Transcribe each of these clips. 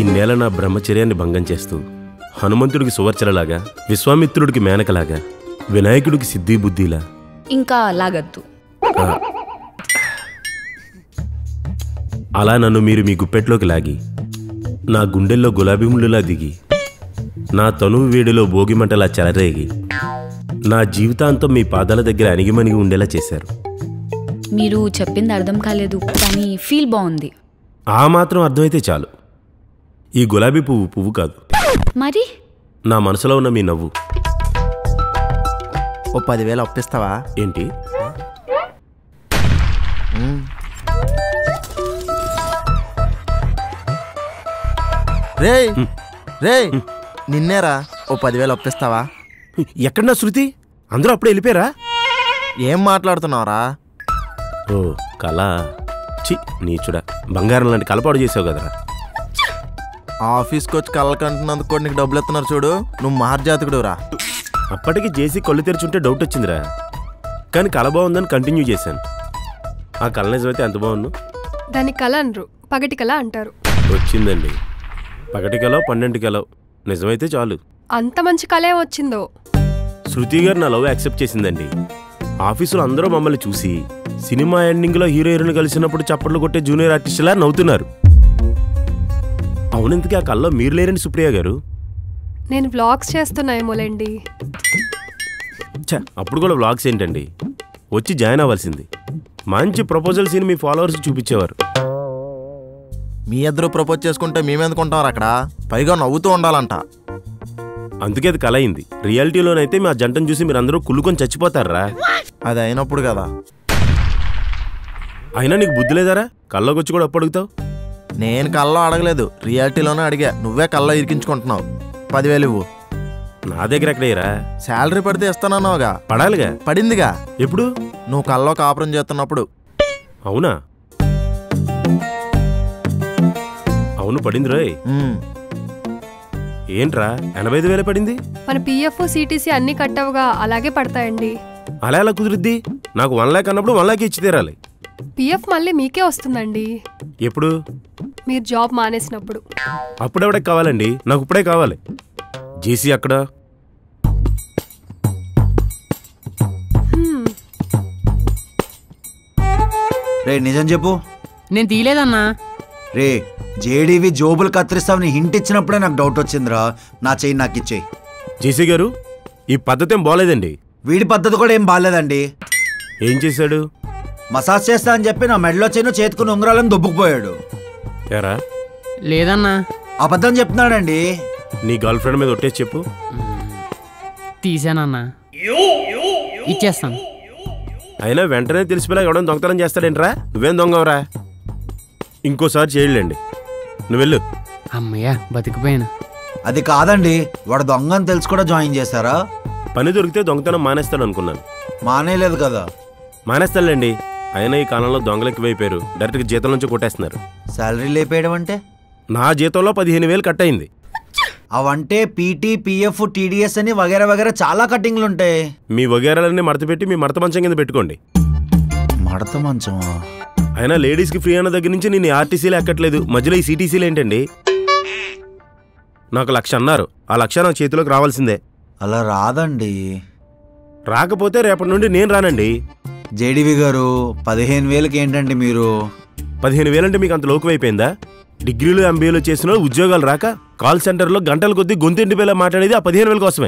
ఇన్నేళ్ళ నా బ్రహ్మచర్యాన్ని భంగం చేస్తూ హనుమంతుడికి సువర్చలలాగా విశ్వామిత్రుడికి మేనకలాగా వినాయకుడికి సిద్ధి బుద్ధిలా ఇంకా లాగద్దు ఆ, అలా నన్ను మీరు మీ గుప్పెట్లోకి లాగి నా గుండెల్లో గులాబీ ముళ్ళులా దిగి నా తనువు వేడిలో భోగిమంటలా చెలరేగి నా జీవితాంతం మీ పాదాల దగ్గర అణిగిమణిగి ఉండేలా చేశారు మీరు చెప్పింది అర్థం కాలేదు కానీ ఫీల్ బాగుంది ఆ మాత్రం అర్థమైతే చాలు ఈ గులాబీ పువ్వు పువ్వు కాదు మరి నా మనసులో ఉన్న మీ నవ్వు ఓ పదివేలు అప్పిస్తావా ఏంటి రే రే నిన్నేరా ఓ పదివేలు అప్పిస్తావా ఎక్కడన్నా శృతి అందరూ అప్పుడే వెళ్ళిపోయారా ఏం మాట్లాడుతున్నావురా ఓ కళ చి నీచుడా బంగారం లాంటి కలపాడు చేసావు కదరా ఆఫీస్కి వచ్చి కళ్ళకంటున్నందుకు కూడా నీకు డబ్బులు ఇస్తున్నారు చూడు నువ్వు మహర్జాతకుడు రా అప్పటికి జేసీ కళ్ళు తెరిచుంటే డౌట్ వచ్చిందిరా కానీ కళ బాగుందని కంటిన్యూ చేశాను ఆ కళ నిజమైతే ఎంత బాగుండు దాని కళ అనరు పగటి కళ అంటారు వచ్చిందండి పగటి కలో పన్నెండు కలో నిజమైతే చాలు అంత మంచి కళే వచ్చిందో శృతి గారు నా లవ్ యాక్సెప్ట్ చేసిందండి ఆఫీసులో అందరూ మమ్మల్ని చూసి సినిమా ఎండింగ్లో హీరో హీరోయిన్ కలిసినప్పుడు చప్పట్లు కొట్టే జూనియర్ ఆర్టిస్టులా నవ్వుతున్నారు అవునందుకే ఆ కల్లో మీరు లేరండి సుప్రియ గారు నేను వ్లాగ్స్ చేస్తున్నాయేమోలేండి ఛ, అప్పుడు కూడా వ్లాగ్స్ ఏంటండి వచ్చి జాయిన్ అవ్వాల్సింది మంచి ప్రపోజల్ సీన్ మీ ఫాలోవర్స్ చూపించేవారు మీ ఇద్దరు ప్రపోజ్ చేసుకుంటే మేమెందుకుంటాం అక్కడ పైగా నవ్వుతూ ఉండాలంట అందుకే అది కల అయింది రియాలిటీలోనైతే మా జంటను చూసి మీరు అందరూ కుళ్ళుకొని చచ్చిపోతారా అది అయినప్పుడు కదా అయినా నీకు బుద్ధి లేదారా కల్లోకి వచ్చి కూడా అప్పు అడుగుతావు నేను కల్లో అడగలేదు రియాలిటీలోనే అడిగా నువ్వే కల్లో ఇరికించుకుంటున్నావు పదివేలు ఇవ్వు నా దగ్గర ఎక్కడయ్యరా శాలరీ పడితే ఇస్తానన్నావుగా పడాలిగా పడిందిగా ఎప్పుడు నువ్వు కల్లో కాపురం చేస్తున్నప్పుడు అవునా అవును పడింది రోయ్ ఉమ్, ఏంట్రా ఎనభై ఐదు వేలే పడింది మన పిఎఫ్ సిటీసీ అన్నీ కట్టవుగా అలాగే పడతాయండి అలా ఎలా కుదురుద్ది నాకు వన్ ల్యాక్ అన్నప్పుడు వన్ ల్యాక్ ఇచ్చి తీరాలి పిఎఫ్ మళ్ళీ మీకే వస్తుందండి ఎప్పుడు మీరు జాబ్ మానేసినప్పుడు అప్పుడెవడే కావాలండి నాకు ఇప్పుడే కావాలి జేసీ అక్కడ హ్మ్, రే నిజం చెప్పు నేను తీయలేదన్నా రే జేడీవి జోబులు కత్తిరిస్తావని హింట్ ఇచ్చినప్పుడే నాకు డౌట్ వచ్చిందిరా నా చెయ్యి నాకు ఇచ్చేయి జేసీ గారు ఈ పద్ధతి ఏం బాగోలేదండి వీడి పద్ధతి కూడా ఏం బాగాలేదండి ఏం చేశాడు మసాజ్ చేస్తా అని చెప్పి నా మెడలో చేయను చేతుకుని ఉంగరాలను దొబ్బుకుపోయాడు ఎరా లేదన్నా అబద్ధం చెప్తున్నాడండి నీ గర్ల్ ఫ్రెండ్ మీద ఒట్టేసి చెప్పు తీసానన్నా ఇచ్చేస్తాను అయినా వెంటనే తెలిసిపోయినా ఎవడని దొంగతనం చేస్తాడేంట్రా నువ్వేం దొంగవరా ఇంకోసారి చేయలేండి నువ్వు వెళ్ళు అమ్మయ్యా బతికిపోయాను అది కాదండి వాడు దొంగ అని తెలిసి కూడా జాయిన్ చేశారా పని దొరికితే దొంగతనం మానేస్తాడు అనుకున్నాను మానేయలేదు కదా మానేస్తాడులేండి అయినా ఈ కాలంలో దొంగలు ఎక్కువైపోయారు డైరెక్ట్గా జీతం నుంచి కొట్టేస్తున్నారు శాలరీ లేపేయడం అంటే నా జీతంలో పదిహేను వేలు కట్ అయింది అవంటే పీటీ పిఎఫ్ టీడీఎస్ అని వగేరా వగేరా చాలా కట్టింగ్లు ఉంటాయి మీ వగేరాలన్నీ మడత పెట్టి మీ మడత మంచం కింద పెట్టుకోండి మడత మంచమా అయినా లేడీస్కి ఫ్రీ అన్న దగ్గర నుంచి నేను ఆర్టీసీలో ఎక్కట్లేదు మధ్యలో ఈ సిటీసీలు ఏంటండి నాకు లక్ష అన్నారు ఆ లక్ష నా చేతిలోకి రావాల్సిందే అలా రాదండి రాకపోతే రేపటి నుండి నేను రానండి జేడీవి గారు పదిహేను వేలకి ఏంటండి మీరు పదిహేను వేలంటే మీకు అంత లోకువైపోయిందా డిగ్రీలు ఎంబీఏలు చేసిన వాళ్ళు ఉద్యోగాలు రాక కాల్ సెంటర్లో గంటల కొద్దీ గొంతెంటి వేల మాట్లాడేది ఆ పదిహేను వేల కోసమే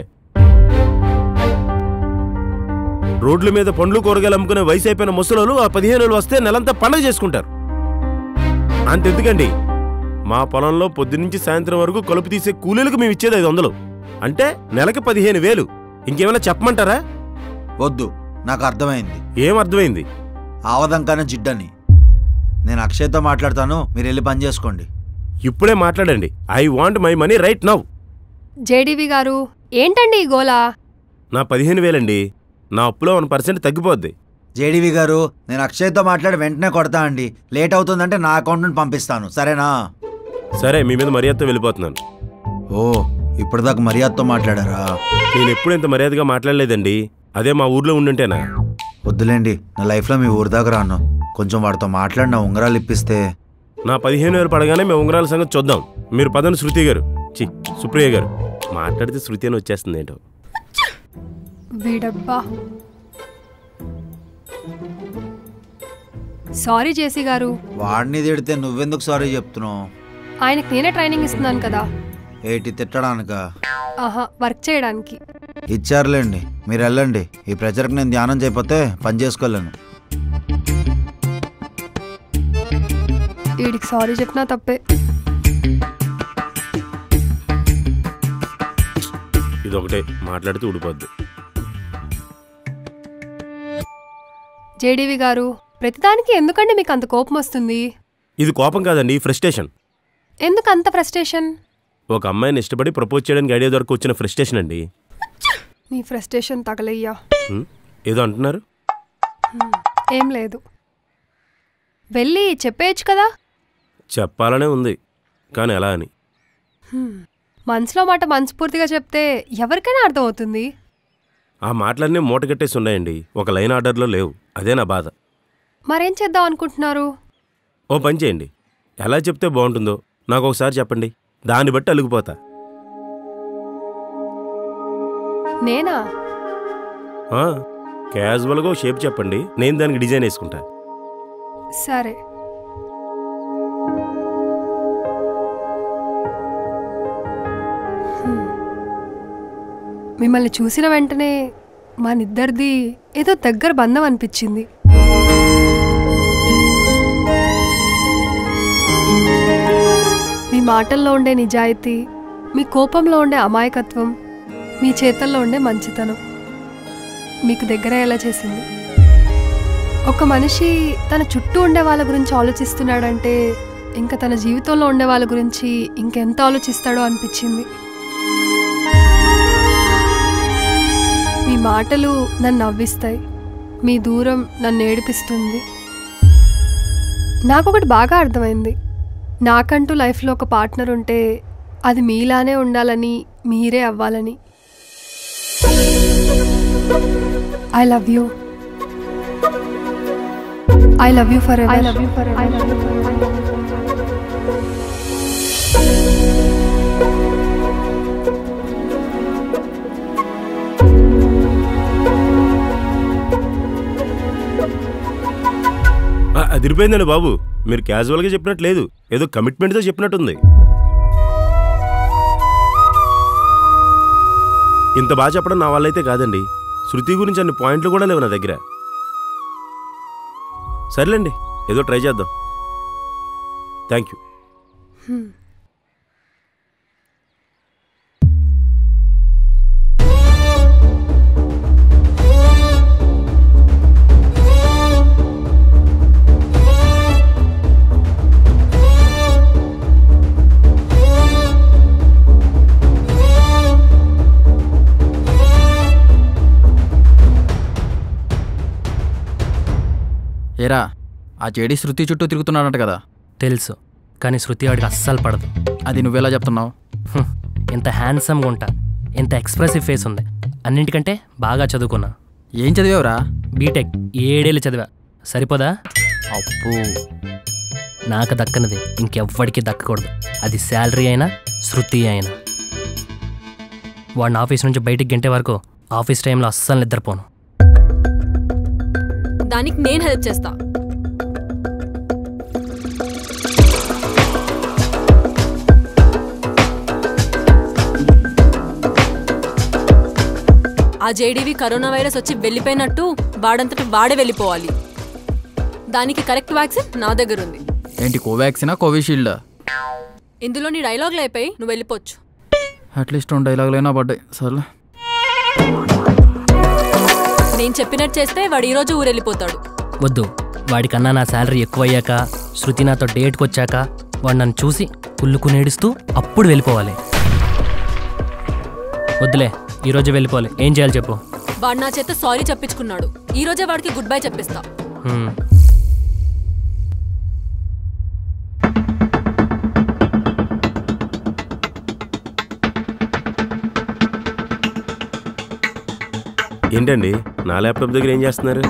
రోడ్ల మీద పండ్లు కూరగాయలు అమ్ముకునే వయసు అయిపోయిన ముసలోళ్ళు ఆ పదిహేను వేలు వస్తే నెలంతా పండగ చేసుకుంటారు అంతెందుకండి మా పొలంలో పొద్దునుంచి సాయంత్రం వరకు కలుపు తీసే కూలీలకు మేము ఇచ్చేది ఐదు వందలు అంటే నెలకి పదిహేను వేలు ఇంకేమైనా చెప్పమంటారా వద్దు నాకు అర్థమైంది ఏం అర్థమైంది ఆవదంకానే జిడ్డని నేను అక్షయ్తో మాట్లాడతాను మీరు వెళ్ళి పని చేసుకోండి ఇప్పుడే మాట్లాడండి I want my money right now జేడీవి గారు ఏంటండి ఈ గోలా నా పదిహేను వేలండి నా అప్పులో వన్ పర్సెంట్ తగ్గిపోద్ది జేడీవి గారు నేను అక్షయ్తో మాట్లాడి వెంటనే కొడతా అండి లేట్ అవుతుందంటే నా అకౌంట్ నుండి పంపిస్తాను సరేనా సరే మీ మీద మర్యాదతో వెళ్ళిపోతున్నాను ఓ ఇప్పటిదాకా మర్యాదతో మాట్లాడారా నేను ఎప్పుడు ఇంత మర్యాదగా మాట్లాడలేదండి అదే మా ఊర్లో ఉండుంటేనా వద్దులేండి నా లైఫ్లో మీ ఊరి దాకా రాను కొంచెం వాడితో మాట్లాడి నా ఉంగరాలు ఇప్పిస్తే నా పదిహేను వేలు పడగానే మేము ఉంగరాల సంగతి చూద్దాం మీరు పదని శృతి గారు చి సుప్రియ గారు మాట్లాడితే శృతి అని వచ్చేస్తుంది ఏంటో వీడబ్బా సారీ జేసీ గారు వాడిని తిడితే నువ్వెందుకు సారీ చెప్తున్నావు ఆయనకి నేనే ట్రైనింగ్ ఇస్తున్నాను కదా ఏటి తిట్టడానిక ఆహా వర్క్ చేయడానికి ఇచ్చారులేండి మీరు వెళ్ళండి ఈ ప్రెషర్కి నేను ధ్యానం చేయకపోతే పని చేసుకోలేను వీడికి సారీ చెప్పినా తప్పే ఇదొకటే మాట్లాడితే ఊడిపోద్ది జేడీవి గారు ప్రతిదానికి ఎందుకండి మీకు అంత కోపం వస్తుంది ఇది కోపం కాదండి ఫ్రస్ట్రేషన్ ఎందుకు అంత ఫ్రస్ట్రేషన్ ఒక అమ్మాయిని ఇష్టపడి ప్రపోజ్ చేయడానికి ఐడియా దొరకు వచ్చిన ఫ్రస్ట్రేషన్ అండి నీ ఫ్రస్ట్రేషన్ తగలయ్యా హ్మ్? ఏదో అంటున్నారు ఏం లేదు వెళ్ళి చెప్పేయచ్చు కదా చెప్పాలనే ఉంది కానీ ఎలా అని మనసులో మాట మనస్ఫూర్తిగా చెప్తే ఎవరికైనా అర్థమవుతుంది ఆ మాటలన్నీ మూటగట్టేసి ఉన్నాయండి ఒక లైన్ ఆర్డర్లో లేవు అదే నా బాధ మరేం చేద్దాం అనుకుంటున్నారు ఓ పని చేయండి ఎలా చెప్తే బాగుంటుందో నాకు ఒకసారి చెప్పండి దాన్ని బట్టి అలిగిపోతా నేనా ఆ, క్యాజువల్గా ఓ షేప్ చెప్పండి నేను దానికి డిజైన్ వేసుకుంటా సరే హ్మ్. మిమ్మల్ని చూసిన వెంటనే మనిద్దరిది ఏదో దగ్గర బంధం అనిపించింది మీ మాటల్లో ఉండే నిజాయితీ మీ కోపంలో ఉండే అమాయకత్వం మీ చేతల్లో ఉండే మంచితనం మీకు దగ్గర ఎలా చేసింది ఒక మనిషి తన చుట్టూ ఉండే వాళ్ళ గురించి ఆలోచిస్తున్నాడంటే ఇంకా తన జీవితంలో ఉండే వాళ్ళ గురించి ఇంకెంత ఆలోచిస్తాడో అనిపించింది మీ మాటలు నన్ను నవ్విస్తాయి మీ దూరం నన్ను ఏడిపిస్తుంది నాకొకటి బాగా అర్థమైంది నాకంటూ లైఫ్లో ఒక పార్ట్నర్ ఉంటే అది మీలానే ఉండాలని మీరే అవ్వాలని I love you I love you for I love you for I love you for ఆ, అదిరిపోయిందండి బాబు మీరు క్యాజువల్గా చెప్పినట్టు లేదు ఏదో కమిట్మెంట్తో చెప్పినట్టుంది ఇంత బాగా చెప్పడం నా వల్ల అయితే కాదండి శృతి గురించి అన్ని పాయింట్లు కూడా లేవు నా దగ్గర సర్లేండి ఏదో ట్రై చేద్దాం థ్యాంక్ యూ ఏరా ఆ జేడి శృతి చుట్టూ తిరుగుతున్నాడంట కదా తెలుసు కానీ శృతి వాడికి అస్సలు పడదు అది నువ్వెలా చెప్తున్నావు హ్మ్. ఇంత హ్యాండ్సమ్గా ఉంటా ఇంత ఎక్స్ప్రెసివ్ ఫేస్ ఉంది అన్నింటికంటే బాగా చదువుకున్నా ఏం చదివావురా బీటెక్ ఏడేళ్ళు చదివా సరిపోదా అప్పు నాకు దక్కనది ఇంకెవ్వడికి దక్కకూడదు అది శాలరీ అయినా శృతి అయినా వాడిని ఆఫీస్ నుంచి బయటికి గంటే వరకు ఆఫీస్ టైంలో అస్సలు నిద్రపోను దానికి నేను హెల్ప్ చేస్తా ఆ జేడీవి కరోనా వైరస్ వచ్చి వెళ్ళిపోయినట్టు వాడంతట వాడే వెళ్ళిపోవాలి దానికి కరెక్ట్ వ్యాక్సిన్ నా దగ్గర ఉంది ఏంటి కోవాక్సినా కోవిషీల్డ్ ఇందులో నీ డైలాగులు అయిపోయి నువ్వు వెళ్ళిపోవచ్చు అట్లీస్ట్ రెండు డైలాగులైనా పడ్డాయి సర్లే నేను చెప్పినట్టు చేస్తే వాడు ఈరోజు ఊరెళ్ళిపోతాడు వద్దు వాడికన్నా నా శాలరీ ఎక్కువ అయ్యాక శృతి నాతో డేట్కి వచ్చాక వాడు నన్ను చూసి కుళ్ళుకు నేడుస్తూ అప్పుడు వెళ్ళిపోవాలి వద్దులే ఈరోజు వెళ్ళిపోవాలి ఏం చేయాలి చెప్పు వాడు నా చేత సారీ చెప్పించుకున్నాడు ఈ రోజే వాడికి గుడ్ బై చెప్పిస్తా హ్మ్. ఏంటండి నా ల్యాప్టాప్ దగ్గర ఏం చేస్తున్నారు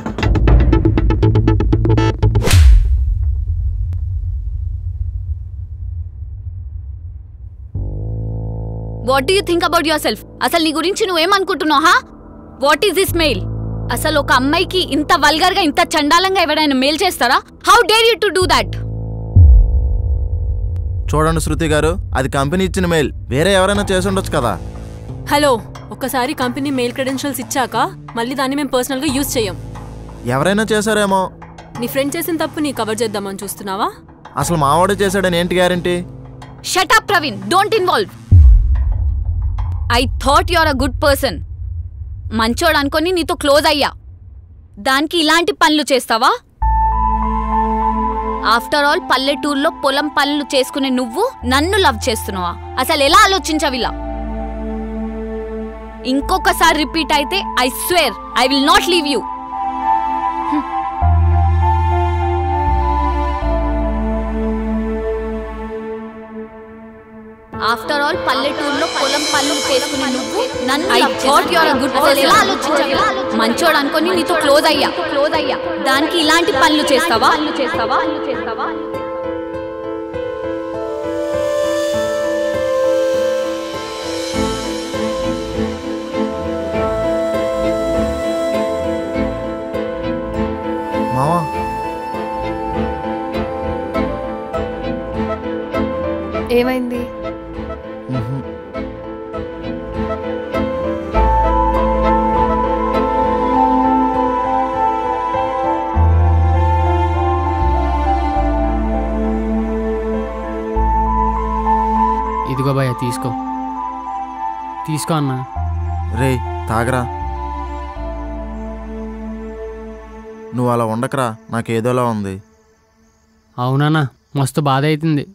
what do you think about yourself అసలు నీ గురించి నువ్వేమనుకుంటున్నావు హా వాట్ ఈస్ దిస్ మెయిల్ అసలు ఒక అమ్మాయికి ఇంత వల్గర్ గా ఇంత చండాలంగా ఎవరైనా మెయిల్ చేస్తారా how dare you to do that చూడండి శృతి గారు అది కంపెనీ ఇచ్చిన మెయిల్ వేరే ఎవరైనా చేసి ఉండొచ్చు కదా హలో ఒక్కసారి కంపెనీ మెయిల్ క్రెడెన్షియల్స్ ఇచ్చాక మళ్ళీ దాన్ని మేము పర్సనల్గా యూజ్ చేయం ఎవరైనా చేశారేమో నీ ఫ్రెండ్ చేసిన తప్పు నీ కవర్ చేద్దామని చూస్తున్నావా అసలు మావాడే చేశాడని ఏంటి guarantee shut up Praveen don't involve I thought you are a good person మంచోడు అనుకొని నీతో క్లోజ్ అయ్యా దానికి ఇలాంటి పనులు చేస్తావా ఆఫ్టర్ ఆల్ పల్లెటూరులో పొలం పనులు చేసుకునే నువ్వు నన్ను లవ్ చేస్తున్నావా అసలు ఎలా ఆలోచించవిలా ఇంకొకసారి రిపీట్ అయితే I swear I will not leave you after all పల్లెటూరులో పొలం పనులు చేసుకునే నువ్వు నన్ను I thought you are a good person ఎలా ఆలోచించవిలా మంచోడు అనుకొని నీతో క్లోజ్ అయ్యా క్లోజ్ అయ్యా దానికి ఇలాంటి పనులు చేస్తావా చేస్తావా చేస్తావా మావా ఏమైంది మ్హూ. ఇదిగో భయ్య తీసుకో తీసుకో అన్నా రేయ్ తాగరా నువ్వు అలా ఉండకరా నాకేదోలా ఉంది అవునన్నా మస్తు బాధ అవుతుంది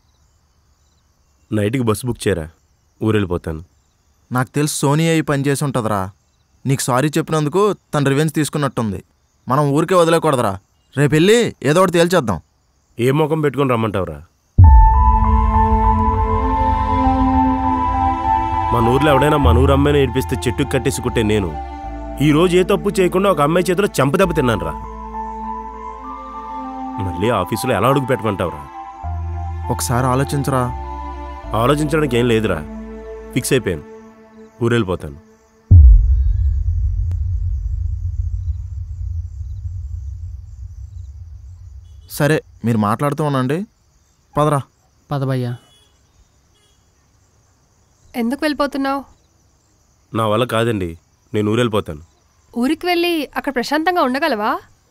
నైట్కి బస్సు బుక్ చేయరా ఊరెళ్ళిపోతాను నాకు తెలిసి సోనీ అయి పనిచేసి ఉంటుందిరా నీకు సారీ చెప్పినందుకు తన రివెంజ్ తీసుకున్నట్టుంది మనం ఊరికే వదిలేకూడదురా రేపు వెళ్ళి ఏదో ఒకటి తేల్చేద్దాం ఏ ముఖం పెట్టుకొని రమ్మంటావురా మన ఊర్లో ఎవడైనా మన ఊరు అమ్మాయిని ఏడిపిస్తే చెట్టుకు కట్టేసి కుట్టే నేను ఈ రోజు ఏ తప్పు చేయకుండా ఒక అమ్మాయి చేతిలో చెంపదెబ్బ తిన్నాను రా మళ్ళీ ఆఫీసులో ఎలా అడుగు పెట్టమంటావురా ఒకసారి ఆలోచించరా ఆలోచించడానికి ఏం లేదురా ఫిక్స్ అయిపోయాను ఊరెళ్ళిపోతాను సరే మీరు మాట్లాడుతూ ఉండండి పదరా పద భయ్య ఎందుకు వెళ్ళిపోతున్నావు నా వల్ల కాదండి నేను ఊరెళ్ళిపోతాను ఊరికి వెళ్ళి అక్కడ ప్రశాంతంగా ఉండగలవా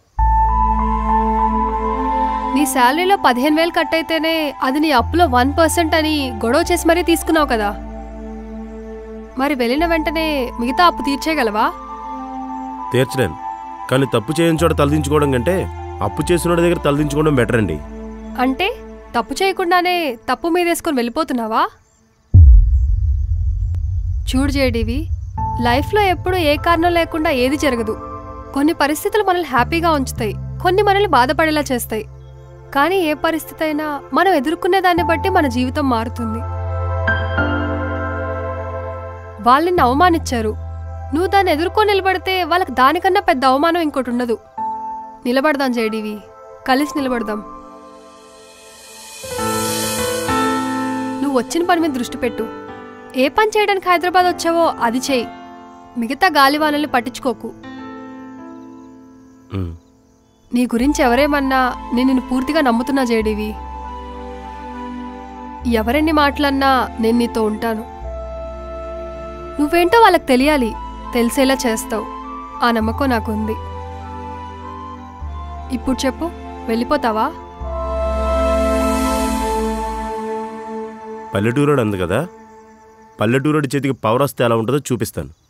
నీ శాలరీలో పదిహేను వేలు కట్ అయితేనే అది నీ అప్పులో వన్ పర్సెంట్ అని గొడవ చేసి మరీ తీసుకున్నావు కదా మరి వెళ్ళిన వెంటనే మిగతా అప్పు తీర్చేయగలవా తీర్చలేను కానీ తప్పు చేయని చోట తలదించుకోవడం కంటే అప్పు చేసిన దగ్గర తలదించుకోవడం బెటర్ అండి అంటే తప్పు చేయకుండానే తప్పు మీదేసుకొని వెళ్ళిపోతున్నావా చూడు జేడివి లైఫ్లో ఎప్పుడు ఏ కారణం లేకుండా ఏది జరగదు కొన్ని పరిస్థితులు మనల్ని హ్యాపీగా ఉంచుతాయి కొన్ని మనల్ని బాధపడేలా చేస్తాయి కానీ ఏ పరిస్థితి అయినా మనం ఎదుర్కొనే దాన్ని బట్టి మన జీవితం మారుతుంది వాళ్ళని అవమానించారు నువ్వు దాన్ని ఎదుర్కొని నిలబడితే వాళ్ళకి దానికన్నా పెద్ద అవమానం ఇంకోటి ఉండదు నిలబడదాం జేడివి కలిసి నిలబడదాం నువ్వు వచ్చిన పని మీద దృష్టి పెట్టు ఏ పని చేయడానికి హైదరాబాద్ వచ్చావో అది చెయ్యి మిగతా గాలివానల్ని పట్టించుకోకు ఉమ్. నీ గురించి ఎవరేమన్నా నేను నిన్ను పూర్తిగా నమ్ముతున్నా జేడివి ఎవరెన్ని మాటలన్నా నేను నీతో ఉంటాను నువ్వేంటో వాళ్ళకి తెలియాలి తెలిసేలా చేస్తావు ఆ నమ్మకం నాకుంది ఇప్పుడు చెప్పు వెళ్ళిపోతావా పల్లెటూరోడు అంది కదా పల్లెటూరోడి చేతికి పవర్ వస్తే ఎలా ఉంటుందో చూపిస్తాను